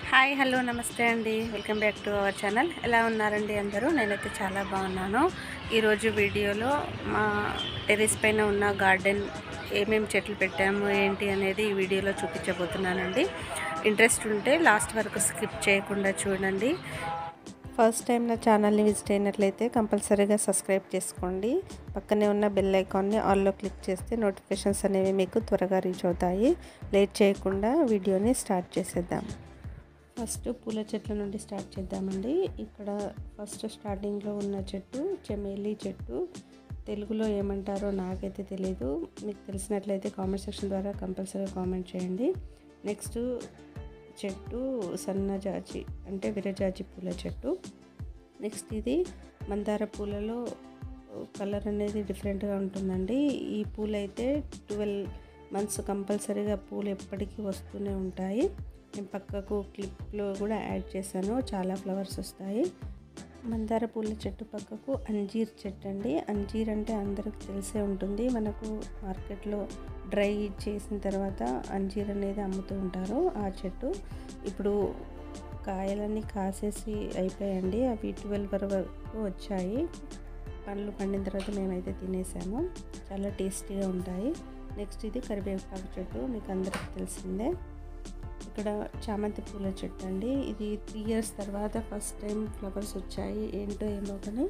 hi hello నమస్తే అండి welcome back to our channel ఎలా ఉన్నారండి అందరూ నేనైతే చాలా బాగున్నాను ఈరోజు వీడియోలో మా టెరెస్ పైన ఉన్న గార్డెన్ ఏమేమి చెట్లు పెట్టాము ఏంటి అనేది ఈ వీడియోలో చూపించబోతున్నానండి ఇంట్రెస్ట్ ఉంటే లాస్ట్ వరకు స్కిప్ చేయకుండా చూడండి ఫస్ట్ టైం నా ఛానల్ని విజిట్ అయినట్లయితే కంపల్సరీగా సబ్స్క్రైబ్ చేసుకోండి పక్కనే ఉన్న బెల్ ఐకాన్ని ఆల్లో క్లిక్ చేస్తే నోటిఫికేషన్స్ అనేవి మీకు త్వరగా రీచ్ అవుతాయి లేట్ చేయకుండా వీడియోని స్టార్ట్ చేసేద్దాం ఫస్ట్ పూల చెట్ల నుండి స్టార్ట్ చేద్దామండి ఇక్కడ ఫస్ట్ స్టార్టింగ్లో ఉన్న చెట్టు చెమేలి చెట్టు తెలుగులో ఏమంటారో నాకైతే తెలియదు మీకు తెలిసినట్లయితే కామెంట్ సెక్షన్ ద్వారా కంపల్సరీగా కామెంట్ చేయండి నెక్స్ట్ చెట్టు సన్నజాజి అంటే విరజాజి పూల చెట్టు నెక్స్ట్ ఇది మందార పూలలో కలర్ అనేది డిఫరెంట్గా ఉంటుందండి ఈ పూలు అయితే ట్వెల్వ్ మంత్స్ కంపల్సరీగా పూలు ఎప్పటికీ వస్తూనే ఉంటాయి నేను పక్కకు క్లిప్లో కూడా యాడ్ చేశాను చాలా ఫ్లవర్స్ వస్తాయి మందార పూల చెట్టు పక్కకు అంజీర్ చెట్టు అండి అంజీర్ అంటే అందరికి తెలిసే ఉంటుంది మనకు మార్కెట్లో డ్రై చేసిన తర్వాత అంజీర్ అనేది అమ్ముతూ ఉంటారు ఆ చెట్టు ఇప్పుడు కాయలన్నీ కాసేసి అయిపోయాయండి అవి ట్వెల్వ్ వరకు వచ్చాయి పండ్లు పండిన తర్వాత మేమైతే తినేసాము చాలా టేస్టీగా ఉంటాయి నెక్స్ట్ ఇది కరివేపాకు చెట్టు మీకు అందరికీ తెలిసిందే ఇక్కడ చామంతి పూల చెట్టు అండి ఇది త్రీ ఇయర్స్ తర్వాత ఫస్ట్ టైం ఫ్లవర్స్ వచ్చాయి ఏంటో ఏమో కానీ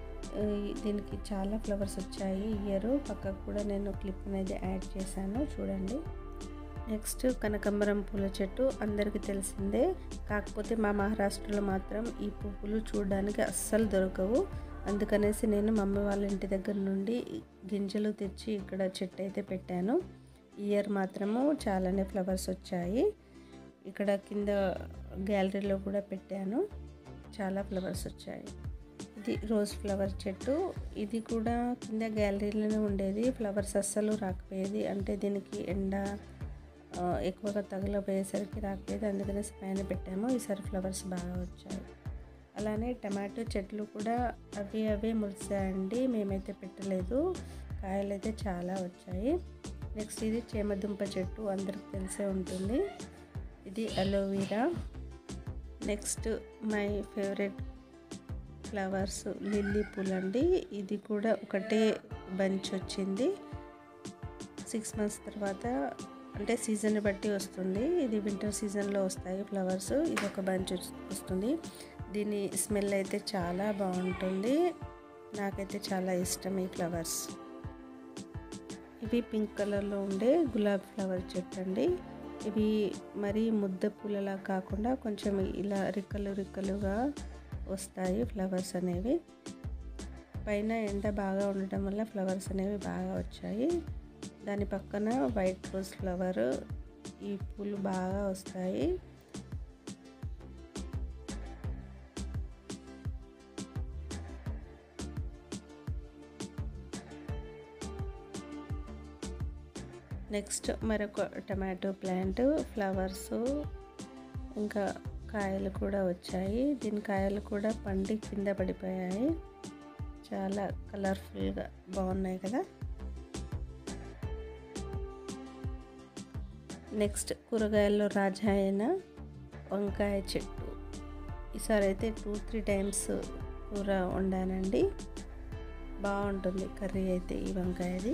దీనికి చాలా ఫ్లవర్స్ వచ్చాయి ఇయర్ పక్కకు కూడా నేను క్లిప్ అనేది యాడ్ చేశాను చూడండి నెక్స్ట్ కనకంబరం పూల చెట్టు అందరికీ తెలిసిందే కాకపోతే మా మహారాష్ట్రలో మాత్రం ఈ పువ్వులు చూడడానికి అస్సలు దొరకవు అందుకనేసి నేను మమ్మీ వాళ్ళ ఇంటి దగ్గర నుండి గింజలు తెచ్చి ఇక్కడ చెట్టు అయితే పెట్టాను ఇయర్ మాత్రము చాలానే ఫ్లవర్స్ వచ్చాయి ఇక్కడ కింద గ్యాలరీలో కూడా పెట్టాను చాలా ఫ్లవర్స్ వచ్చాయి ఇది రోజ్ ఫ్లవర్ చెట్టు ఇది కూడా కింద గ్యాలరీలోనే ఉండేది ఫ్లవర్స్ అస్సలు రాకపోయేది అంటే దీనికి ఎండ ఎక్కువగా తగలపోయేసరికి రాకపోయేది అందుకనే పైన పెట్టాము ఈసారి ఫ్లవర్స్ బాగా వచ్చాయి అలానే టమాటో చెట్లు కూడా అవి అవే ములిసాయండి మేమైతే పెట్టలేదు కాయలు అయితే చాలా వచ్చాయి నెక్స్ట్ ఇది చేమదుంప చెట్టు అందరికి తెలిసే ఉంటుంది ఇది aloe vera next my favourite flowers lily పూలు అండి ఇది కూడా ఒకటే బంచ్ వచ్చింది సిక్స్ మంత్స్ తర్వాత అంటే సీజన్ బట్టి వస్తుంది ఇది వింటర్ సీజన్లో వస్తాయి ఫ్లవర్స్ ఇది ఒక బంచ్ వస్తుంది దీని స్మెల్ అయితే చాలా బాగుంటుంది నాకైతే చాలా ఇష్టం ఈ ఫ్లవర్స్ ఇవి పింక్ కలర్లో ఉండే గులాబీ ఫ్లవర్ చెట్టు అండి ఇవి మరీ ముద్ద పూలలా కాకుండా కొంచెం ఇలా రిక్కలు రిక్కలుగా వస్తాయి ఫ్లవర్స్ అనేవి పైన ఎండ బాగా ఉండటం వల్ల ఫ్లవర్స్ అనేవి బాగా వచ్చాయి దాని పక్కన వైట్ రోజ్ ఫ్లవర్ ఈ పూలు బాగా వస్తాయి నెక్స్ట్ మరొక టమాటో ప్లాంట్ ఫ్లవర్స్ ఇంకా కాయలు కూడా వచ్చాయి దీని కాయలు కూడా పండి కింద పడిపోయాయి చాలా కలర్ఫుల్గా బాగున్నాయి కదా నెక్స్ట్ కూరగాయల్లో రాజా అయిన వంకాయ చెట్టు ఈసారి అయితే టూ త్రీ టైమ్స్ కూర వండానండి బాగుంటుంది కర్రీ అయితే ఈ వంకాయది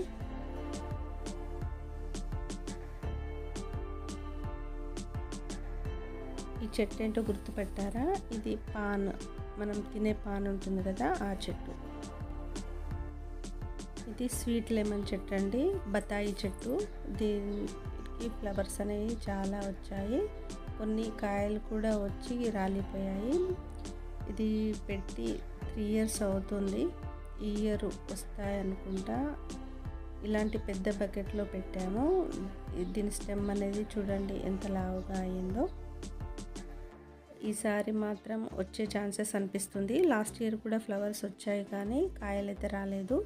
ఈ చెట్టు ఏంటో గుర్తుపెట్టారా ఇది పాన్ మనం తినే పాన్ ఉంటుంది కదా ఆ చెట్టు ఇది స్వీట్ లెమన్ చెట్టు అండి బతాయి చెట్టు దీనికి ఫ్లవర్స్ అనేవి చాలా వచ్చాయి కొన్ని కాయలు కూడా వచ్చి రాలిపోయాయి ఇది పెట్టి త్రీ ఇయర్స్ అవుతుంది ఈ ఇయర్ వస్తాయి అనుకుంటా ఇలాంటి పెద్ద బకెట్లో పెట్టాము దీని స్టెమ్ అనేది చూడండి ఎంత లావుగా అయిందో ఈసారి మాత్రం వచ్చే ఛాన్సెస్ అనిపిస్తుంది లాస్ట్ ఇయర్ కూడా ఫ్లవర్స్ వచ్చాయి కానీ కాయలు అయితే రాలేదు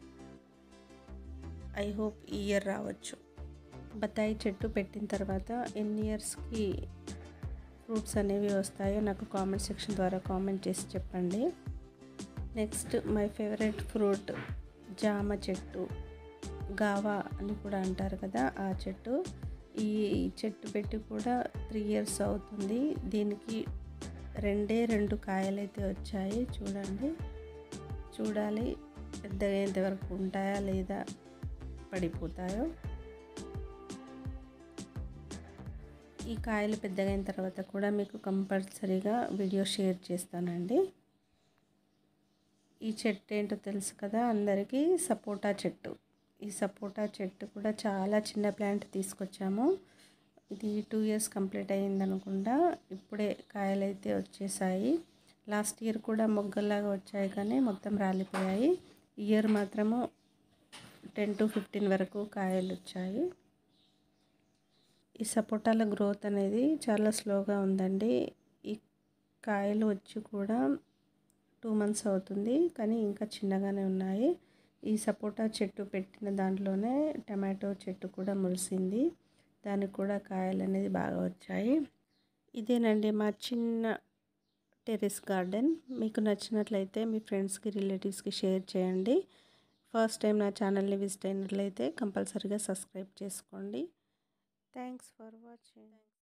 ఐ హోప్ ఈ ఇయర్ రావచ్చు బత్తాయి చెట్టు పెట్టిన తర్వాత ఎన్ని ఇయర్స్కి ఫ్రూట్స్ అనేవి వస్తాయో నాకు కామెంట్ సెక్షన్ ద్వారా కామెంట్ చేసి చెప్పండి నెక్స్ట్ మై ఫేవరెట్ ఫ్రూట్ జామ చెట్టు గావా అని కూడా అంటారు కదా ఆ చెట్టు ఈ చెట్టు పెట్టి కూడా త్రీ ఇయర్స్ అవుతుంది దీనికి రెండే రెండు కాయలు అయితే వచ్చాయి చూడండి చూడాలి పెద్దగా ఎంతవరకు ఉంటాయా లేదా పడిపోతాయో ఈ కాయలు పెద్దగైన తర్వాత కూడా మీకు కంపల్సరీగా వీడియో షేర్ చేస్తానండి ఈ చెట్టు ఏంటో తెలుసు కదా అందరికీ సపోటా చెట్టు ఈ సపోటా చెట్టు కూడా చాలా చిన్న ప్లాంట్ తీసుకొచ్చాము ఇది టూ ఇయర్స్ కంప్లీట్ అయ్యింది అనుకుంటా ఇప్పుడే కాయలు అయితే వచ్చేసాయి లాస్ట్ ఇయర్ కూడా మొగ్గల్లాగా వచ్చాయి కానీ మొత్తం రాలిపోయాయి ఇయర్ మాత్రము టెన్ టు ఫిఫ్టీన్ వరకు కాయలు వచ్చాయి ఈ సపోటాల గ్రోత్ అనేది చాలా స్లోగా ఉందండి ఈ కాయలు వచ్చి కూడా టూ మంత్స్ అవుతుంది కానీ ఇంకా చిన్నగానే ఉన్నాయి ఈ సపోటా చెట్టు పెట్టిన దాంట్లోనే టమాటో చెట్టు కూడా ములిసింది దానికి కూడా కాయలు అనేది బాగా వచ్చాయి ఇదేనండి మా చిన్న టెరెస్ గార్డెన్ మీకు నచ్చినట్లయితే మీ ఫ్రెండ్స్కి రిలేటివ్స్కి షేర్ చేయండి ఫస్ట్ టైం నా ఛానల్ని విజిట్ అయినట్లయితే కంపల్సరీగా సబ్స్క్రైబ్ చేసుకోండి థ్యాంక్స్ ఫర్ వాచింగ్